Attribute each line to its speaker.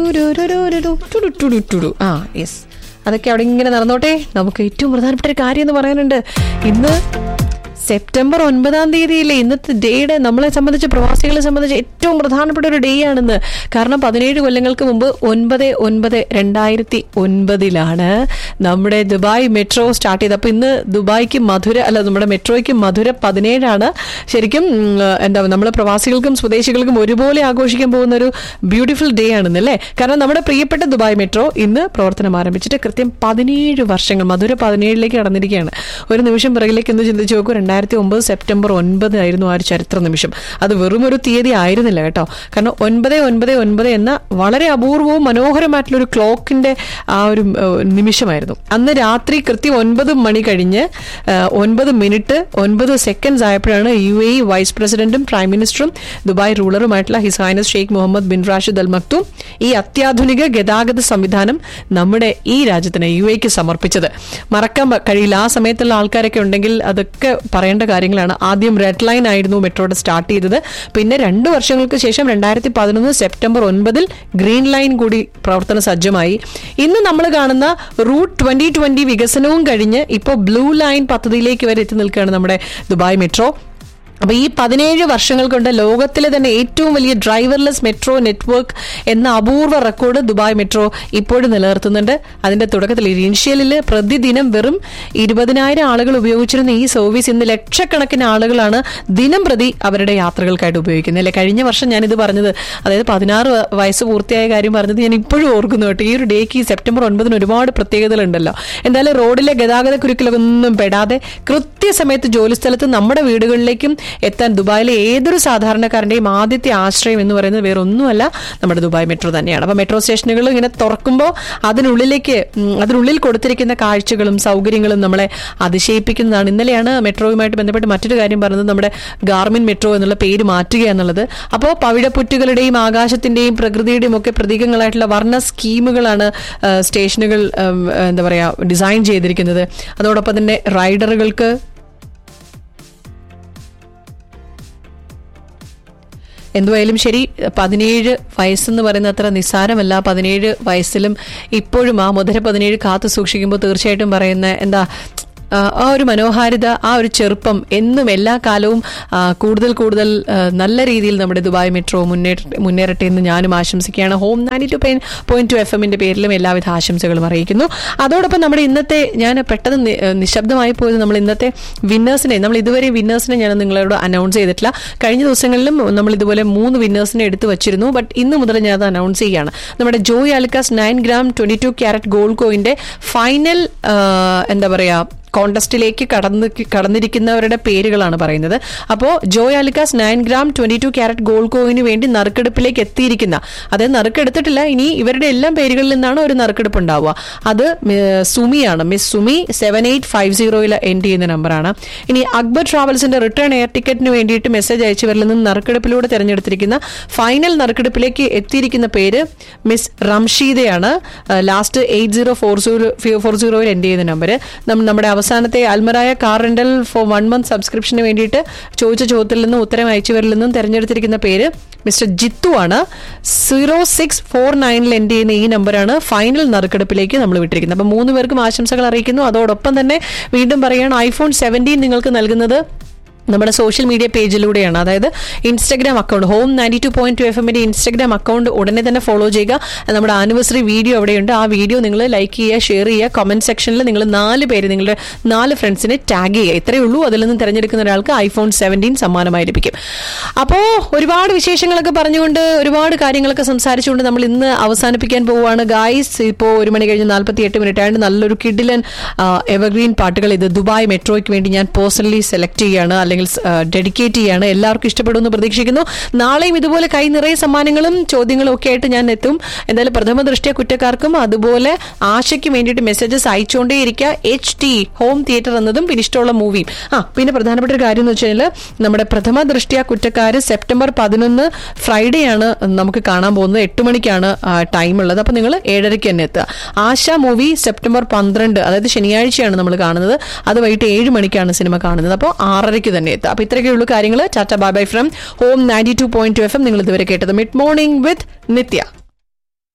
Speaker 1: ആ യെസ് അതൊക്കെ അവിടെ ഇങ്ങനെ നടന്നോട്ടെ നമുക്ക് ഏറ്റവും പ്രധാനപ്പെട്ട ഒരു കാര്യം എന്ന് പറയാനുണ്ട് ഇന്ന് സെപ്റ്റംബർ ഒൻപതാം തീയതിയിലെ ഇന്നത്തെ ഡേയുടെ നമ്മളെ സംബന്ധിച്ച് പ്രവാസികളെ സംബന്ധിച്ച് ഏറ്റവും പ്രധാനപ്പെട്ട ഒരു ഡേ ആണെന്ന് കാരണം പതിനേഴ് കൊല്ലങ്ങൾക്ക് മുമ്പ് ഒൻപത് ഒൻപത് രണ്ടായിരത്തി ഒൻപതിലാണ് നമ്മുടെ ദുബായ് മെട്രോ സ്റ്റാർട്ട് ചെയ്തത് അപ്പോൾ ഇന്ന് ദുബായ്ക്ക് മധുര അല്ല നമ്മുടെ മെട്രോയ്ക്ക് മധുര പതിനേഴാണ് ശരിക്കും ഉം, എന്താ നമ്മൾ പ്രവാസികൾക്കും സ്വദേശികൾക്കും ഒരുപോലെ ആഘോഷിക്കാൻ പോകുന്ന ഒരു ബ്യൂട്ടിഫുൾ ഡേ ആണെന്ന് അല്ലേ കാരണം നമ്മുടെ പ്രിയപ്പെട്ട ദുബായ് മെട്രോ ഇന്ന് പ്രവർത്തനം ആരംഭിച്ചിട്ട് കൃത്യം പതിനേഴ് വർഷങ്ങൾ മധുര പതിനേഴിലേക്ക് കടന്നിരിക്കുകയാണ് ഒരു നിമിഷം പിറകിലേക്ക് എന്ന് ചിന്തിച്ച് നോക്കൂ രണ്ടായിരത്തി ഒമ്പത് സെപ്റ്റംബർ ഒൻപത് ആയിരുന്നു ആ ഒരു ചരിത്ര നിമിഷം അത് വെറും ഒരു തീയതി ആയിരുന്നില്ല കേട്ടോ കാരണം ഒൻപത് ഒൻപത് ഒൻപത് എന്ന വളരെ അപൂർവവും മനോഹരമായിട്ടുള്ള ഒരു ക്ലോക്കിന്റെ ആ ഒരു ഏഹ്, നിമിഷമായിരുന്നു അന്ന് രാത്രി കൃത്യം ഒൻപത് മണി കഴിഞ്ഞ് ഏഹ്, ഒൻപത് മിനിറ്റ് ഒൻപത് സെക്കൻഡ്സ് ആയപ്പോഴാണ് യു എ വൈസ് പ്രസിഡന്റും പ്രൈം മിനിസ്റ്ററും ദുബായ് റൂളറുമായിട്ടുള്ള His Highness Sheikh Mohammed bin Rashid Al Maktoum ഈ അത്യാധുനിക ഗതാഗത സംവിധാനം നമ്മുടെ ഈ രാജ്യത്തിന് യു എക്ക് സമർപ്പിച്ചത് മറക്കാൻ പ- കഴിയില്ല ആ സമയത്തുള്ള ആൾക്കാരൊക്കെ ഉണ്ടെങ്കിൽ അതൊക്കെ പറയേണ്ട കാര്യങ്ങളാണ് ആദ്യം റെഡ് ലൈൻ ആയിരുന്നു മെട്രോയുടെ സ്റ്റാർട്ട് ചെയ്തത് പിന്നെ രണ്ട് വർഷങ്ങൾക്ക് ശേഷം രണ്ടായിരത്തി പതിനൊന്ന് സെപ്റ്റംബർ ഒൻപതിൽ ഗ്രീൻ ലൈൻ കൂടി പ്രവർത്തന സജ്ജമായി ഇന്ന് നമ്മൾ കാണുന്ന റൂട്ട് ട്വന്റി ട്വന്റി വികസനവും കഴിഞ്ഞ് ഇപ്പോൾ ബ്ലൂ ലൈൻ പദ്ധതിയിലേക്ക് വരെ എത്തി നിൽക്കുകയാണ് നമ്മുടെ ദുബായ് മെട്രോ അപ്പൊ ഈ പതിനേഴ് വർഷങ്ങൾ കൊണ്ട് ലോകത്തിലെ തന്നെ ഏറ്റവും വലിയ ഡ്രൈവർലെസ് മെട്രോ നെറ്റ്വർക്ക് എന്ന അപൂർവ റെക്കോർഡ് ദുബായ് മെട്രോ ഇപ്പോഴും നിലനിർത്തുന്നുണ്ട് അതിന്റെ തുടക്കത്തിൽ ഇനീഷ്യലിൽ പ്രതിദിനം വെറും ഇരുപതിനായിരം ആളുകൾ ഉപയോഗിച്ചിരുന്ന ഈ സർവീസ് ഇന്ന് ലക്ഷക്കണക്കിന് ആളുകളാണ് ദിനം പ്രതി അവരുടെ യാത്രകൾക്കായിട്ട് ഉപയോഗിക്കുന്നത് അല്ലെ കഴിഞ്ഞ വർഷം ഞാനിത് പറഞ്ഞത് അതായത് പതിനാറ് വ- വയസ്സ് പൂർത്തിയായ കാര്യം പറഞ്ഞത് ഞാൻ ഇപ്പോഴും ഓർക്കുന്നു കേട്ടോ ഈ ഒരു ഡേക്ക് ഈ സെപ്റ്റംബർ ഒൻപതിന് ഒരുപാട് പ്രത്യേകതകളുണ്ടല്ലോ എന്തായാലും റോഡിലെ ഗതാഗത കുരുക്കിലൊന്നും പെടാതെ കൃത്യസമയത്ത് ജോലിസ്ഥലത്ത് നമ്മുടെ വീടുകളിലേക്കും എത്താൻ ദുബായിലെ ഏതൊരു സാധാരണക്കാരന്റെയും ആദ്യത്തെ ആശ്രയം എന്ന് പറയുന്നത് വേറെ ഒന്നുമല്ല നമ്മുടെ ദുബായ് മെട്രോ തന്നെയാണ് അപ്പൊ മെട്രോ സ്റ്റേഷനുകൾ ഇങ്ങനെ തുറക്കുമ്പോൾ അതിനുള്ളിലേക്ക് ഉം, അതിനുള്ളിൽ കൊടുത്തിരിക്കുന്ന കാഴ്ചകളും സൗകര്യങ്ങളും നമ്മളെ അതിശയിപ്പിക്കുന്നതാണ് ഇന്നലെയാണ് മെട്രോയുമായിട്ട് ബന്ധപ്പെട്ട് മറ്റൊരു കാര്യം പറഞ്ഞത് നമ്മുടെ ഗാർമിൻ മെട്രോ എന്നുള്ള പേര് മാറ്റുക എന്നുള്ളത് അപ്പോൾ പവിഴപ്പുറ്റുകളുടെയും ആകാശത്തിന്റെയും പ്രകൃതിയുടെയും ഒക്കെ പ്രതീകങ്ങളായിട്ടുള്ള വർണ്ണ സ്കീമുകളാണ് ആ, സ്റ്റേഷനുകൾ ഉം, എന്താ പറയാ ഡിസൈൻ ചെയ്തിരിക്കുന്നത് അതോടൊപ്പം തന്നെ റൈഡറുകൾക്ക് എന്തുവായാലും ശരി പതിനേഴ് വയസ്സെന്ന് പറയുന്ന അത്ര നിസ്സാരമല്ല പതിനേഴ് വയസ്സിലും ഇപ്പോഴും ആ മുതല പതിനേഴ് കാത്തു സൂക്ഷിക്കുമ്പോൾ തീർച്ചയായിട്ടും പറയുന്ന എന്താ ആ ആ ഒരു മനോഹാരിത ആ ഒരു ചെറുപ്പം എന്നും എല്ലാ കാലവും ആ, കൂടുതൽ കൂടുതൽ ആ, നല്ല രീതിയിൽ നമ്മുടെ ദുബായ് മെട്രോ മുന്നേറ്റ മുന്നേറട്ടെ എന്ന് ഞാനും ആശംസിക്കുകയാണ് home ninety two pain point two F എമ്മിന്റെ പേരിലും എല്ലാവിധ ആശംസകളും അറിയിക്കുന്നു അതോടൊപ്പം നമ്മുടെ ഇന്നത്തെ ഞാൻ പെട്ടെന്ന് നി- ഏഹ് നിശബ്ദമായി പോയത് നമ്മൾ ഇന്നത്തെ വിന്നേഴ്സിനെ നമ്മൾ ഇതുവരെ വിന്നേഴ്സിനെ ഞാൻ നിങ്ങളോട് അനൗൺസ് ചെയ്തിട്ടില്ല കഴിഞ്ഞ ദിവസങ്ങളിലും നമ്മൾ ഇതുപോലെ മൂന്ന് വിന്നേഴ്സിനെ എടുത്തു വച്ചിരുന്നു ബട്ട് ഇന്ന് മുതൽ ഞാൻ അത് അനൗൺസ് ചെയ്യുകയാണ് നമ്മുടെ Joy Alukkas nine gram twenty two carat gold കോയിന്റെ ഫൈനൽ എന്താ പറയാ കോണ്ടസ്റ്റിലേക്ക് കടന്ന് കടന്നിരിക്കുന്നവരുടെ പേരുകളാണ് പറയുന്നത് അപ്പോൾ Joy Alukkas nine gram twenty two carat gold കോയിന് വേണ്ടി നറുക്കെടുപ്പിലേക്ക് എത്തിയിരിക്കുന്ന അതായത് നറുക്കെടുത്തിട്ടില്ല ഇനി ഇവരുടെ എല്ലാം പേരുകളിൽ നിന്നാണ് ഒരു നറുക്കെടുപ്പ് ഉണ്ടാവുക അത് മി- സുമിയാണ് miss Sumi seven eight five സീറോയിൽ എൻഡ് ചെയ്യുന്ന നമ്പറാണ് ഇനി അക്ബർ ട്രാവൽസിന്റെ റിട്ടേൺ എയർ ടിക്കറ്റിന് വേണ്ടിയിട്ട് മെസ്സേജ് അയച്ചവരിൽ നിന്ന് നറുക്കെടുപ്പിലൂടെ തിരഞ്ഞെടുത്തിരിക്കുന്ന ഫൈനൽ നറുക്കെടുപ്പിലേക്ക് എത്തിയിരിക്കുന്ന പേര് മിസ് റംഷീദയാണ് last eight zero four zero four സീറോയിൽ എൻഡ് ചെയ്യുന്ന നമ്പർ നമ്മുടെ അവസാനത്തെ Almarai car rental four one month സബ്സ്ക്രിപ്ഷന് വേണ്ടിയിട്ട് ചോദിച്ച ചോദ്യത്തിൽ നിന്നും ഉത്തരം അയച്ചവരിൽ നിന്നും തിരഞ്ഞെടുത്തിരിക്കുന്ന പേര് മിസ്റ്റർ ജിത്തു ആണ് സീറോ സിക്സ് ഫോർ നയനിൽ എൻഡ് ചെയ്യുന്ന ഈ നമ്പറാണ് ഫൈനൽ നറുക്കെടുപ്പിലേക്ക് നമ്മൾ വിട്ടിരിക്കുന്നത് അപ്പം മൂന്ന് പേർക്കും ആശംസകൾ അറിയിക്കുന്നു അതോടൊപ്പം തന്നെ വീണ്ടും പറയുകയാണ് ഐഫോൺ സെവൻറ്റീൻ നിങ്ങൾക്ക് നൽകുന്നത് നമ്മുടെ സോഷ്യൽ മീഡിയ പേജിലൂടെയാണ് അതായത് Instagram account home ninety two point two F എമ്മിന്റെ ഇൻസ്റ്റഗ്രാം അക്കൗണ്ട് ഉടനെ തന്നെ ഫോളോ ചെയ്യുക നമ്മുടെ ആനിവേഴ്സറി വീഡിയോ അവിടെയുണ്ട് ആ വീഡിയോ നിങ്ങൾ ലൈക്ക് ചെയ്യുക ഷെയർ ചെയ്യുക കമന്റ് സെക്ഷനിൽ നിങ്ങൾ നാല് പേര് നിങ്ങളുടെ നാല് ഫ്രണ്ട്സിനെ ടാഗ് ചെയ്യുക ഇത്രയേ ഉള്ളൂ അതിൽ നിന്ന് തിരഞ്ഞെടുക്കുന്ന ഒരാൾക്ക് ഐഫോൺ സെവൻറ്റീൻ സമ്മാനമായി ലഭിക്കും അപ്പോൾ ഒരുപാട് വിശേഷങ്ങളൊക്കെ പറഞ്ഞുകൊണ്ട് ഒരുപാട് കാര്യങ്ങളൊക്കെ സംസാരിച്ചുകൊണ്ട് നമ്മൾ ഇന്ന് അവസാനിപ്പിക്കാൻ പോവുകയാണ് ഗായ്സ് ഇപ്പോൾ ഒരു മണി കഴിഞ്ഞ് നാൽപ്പത്തി എട്ട് മിനിറ്റ് ആയതുകൊണ്ട് നല്ലൊരു കിഡിലൻ എവർഗ്രീൻ പാട്ടുകൾ ഇത് ദുബായ് മെട്രോയ്ക്ക് വേണ്ടി ഞാൻ പേഴ്സണലി സെലക്ട് ചെയ്യുകയാണ് അല്ലെങ്കിൽ ഡെഡിക്കേറ്റ് ചെയ്യാണ് എല്ലാവർക്കും ഇഷ്ടപ്പെടുമെന്ന് പ്രതീക്ഷിക്കുന്നു നാളെയും ഇതുപോലെ കൈ നിറയെ സമ്മാനങ്ങളും ചോദ്യങ്ങളും ഒക്കെ ആയിട്ട് ഞാൻ എത്തും എന്തായാലും പ്രഥമ ദൃഷ്ടിയ കുറ്റക്കാർക്കും അതുപോലെ ആശയ്ക്ക് വേണ്ടിയിട്ട് മെസ്സേജസ് അയച്ചുകൊണ്ടേയിരിക്കുക എച്ച് ടി ഹോം തിയേറ്റർ എന്നതും പിന്നെ ഇഷ്ടമുള്ള മൂവിയും ആ പിന്നെ പ്രധാനപ്പെട്ട ഒരു കാര്യം എന്ന് വെച്ച് കഴിഞ്ഞാൽ നമ്മുടെ പ്രഥമ ദൃഷ്ടിയ കുറ്റക്കാർ സെപ്റ്റംബർ പതിനൊന്ന് ഫ്രൈഡേ ആണ് നമുക്ക് കാണാൻ പോകുന്നത് എട്ട് മണിക്കാണ് ടൈം ഉള്ളത് അപ്പൊ നിങ്ങൾ ഏഴരയ്ക്ക് തന്നെ എത്തുക ആശ മൂവി സെപ്റ്റംബർ പന്ത്രണ്ട് അതായത് ശനിയാഴ്ചയാണ് നമ്മൾ കാണുന്നത് അത് വൈകിട്ട് ഏഴ് മണിക്കാണ് സിനിമ കാണുന്നത് അപ്പോൾ ആറരയ്ക്ക് തന്നെ എത്തുക അപ്പൊ ഇത്രയൊക്കെയുള്ള കാര്യങ്ങൾ tata bye bye from home ninety two point two F M നിങ്ങൾ ഇതുവരെ കേട്ടത് മിഡ് മോർണിംഗ് വിത്ത് നിത്യ